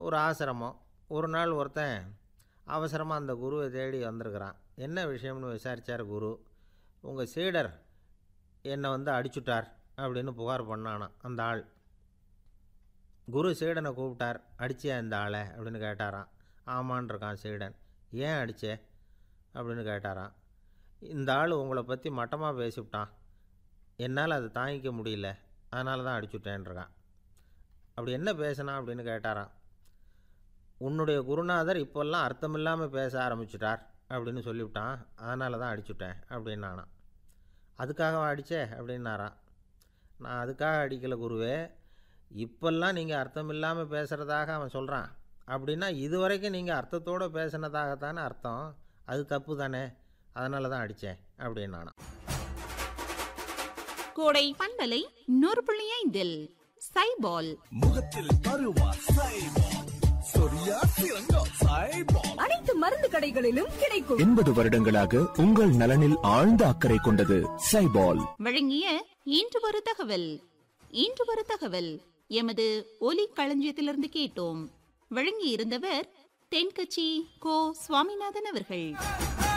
ஒரு ஆசிரமம் ஒரு நாள் ஒருத்தன் அவசரமாக அந்த குருவை தேடி வந்திருக்கிறான் என்ன விஷயம்னு விசாரித்தார் குரு உங்கள் சீடர் என்னை வந்து அடிச்சுட்டார் அப்படின்னு புகார் பண்ணானாம் அந்த ஆள் குரு சீடனை கூப்பிட்டார் அடிச்சியா இந்த ஆளை அப்படின்னு கேட்டாராம் ஆமான் இருக்கான் சீடன் ஏன் அடிச்சே அப்படின்னு கேட்டாராம் இந்த ஆள் உங்களை பற்றி மட்டமாக பேசிவிட்டான் என்னால் அதை தாங்கிக்க முடியல அதனால தான் அடிச்சுட்டேன்ருக்கான் அப்படி என்ன பேசினான் அப்படின்னு கேட்டாராம் உன்னுடைய குருநாதர் இப்போல்லாம் அர்த்தமில்லாமல் பேச ஆரம்பிச்சிட்டார் அப்படின்னு சொல்லிவிட்டான் அதனால தான் அடிச்சுட்டேன் அப்படின்னானான் அதுக்காக அடித்தே அப்படின்னாராம் நான் அதுக்காக அடிக்கலை குருவே இப்போல்லாம் நீங்கள் அர்த்தம் இல்லாமல் பேசுகிறதாக அவன் சொல்கிறான் அப்படின்னா இது வரைக்கும் நீங்கள் அர்த்தத்தோடு பேசினதாகத்தானே அர்த்தம் அது தப்பு தானே அதனால தான் அடித்தேன் அப்படின்னானான் கோடை பண்பலை நூறு புள்ளி ஐந்தில் சைபால் முகத்தில் பருவா சைபால் சொரியா சிறங்கா சைபால் அனைத்து மருந்து கடைகளிலும் கிடைக்கும் எண்பது வருடங்களாக உங்கள் நலனில் ஆழ்ந்த அக்கறை கொண்டது சைபால் வழங்கிய இன்று ஒரு தகவல் இன்று ஒரு தகவல் எமது ஒலி களஞ்சியத்திலிருந்து கேட்டோம் வழங்கி இருந்தவர் தென்கட்சி கோ சுவாமிநாதன் அவர்கள்